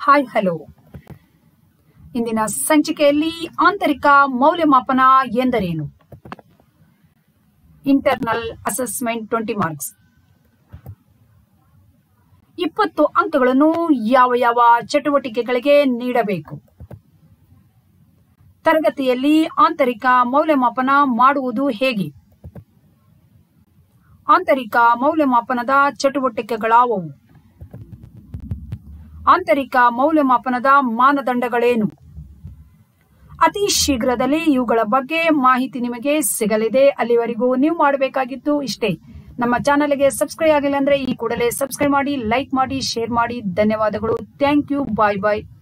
hi hello ಇಂದಿನ ಸಂಚಿಕೆಯಲ್ಲಿ ಆಂತರಿಕ ಮೌಲ್ಯಮಾಪನ ಎಂದರೇನು ಇಂಟರ್ನಲ್ ಅಸೆಸ್ಮೆಂಟ್ ಟ್ವೆಂಟಿ ಮಾರ್ಕ್ಸ್ ಇಪ್ಪತ್ತು ಅಂಕಗಳನ್ನು ಯಾವ ಯಾವ ಚಟುವಟಿಕೆಗಳಿಗೆ ನೀಡಬೇಕು ತರಗತಿಯಲ್ಲಿ ಆಂತರಿಕ ಮೌಲ್ಯಮಾಪನ ಮಾಡುವುದು ಹೇಗೆ ಆಂತರಿಕ ಮೌಲ್ಯಮಾಪನದ ಚಟುವಟಿಕೆಗಳಾವವು ಆಂತರಿಕ ಮೌಲ್ಯಮಾಪನದ ಮಾನದಂಡಗಳೇನು ಅತಿ ಶೀಘ್ರದಲ್ಲಿ ಇವುಗಳ ಬಗ್ಗೆ ಮಾಹಿತಿ ನಿಮಗೆ ಸಿಗಲಿದೆ ಅಲ್ಲಿವರೆಗೂ ನೀವು ಮಾಡಬೇಕಾಗಿದ್ದು ಇಷ್ಟೇ ನಮ್ಮ ಚಾನಲ್ಗೆ ಸಬ್ಸ್ಕ್ರೈಬ್ ಆಗಿಲ್ಲ ಅಂದ್ರೆ ಈ ಕೂಡಲೇ ಸಬ್ಸ್ಕ್ರೈಬ್ ಮಾಡಿ ಲೈಕ್ ಮಾಡಿ ಶೇರ್ ಮಾಡಿ ಧನ್ಯವಾದಗಳು ಥ್ಯಾಂಕ್ ಯು ಬಾಯ್ ಬಾಯ್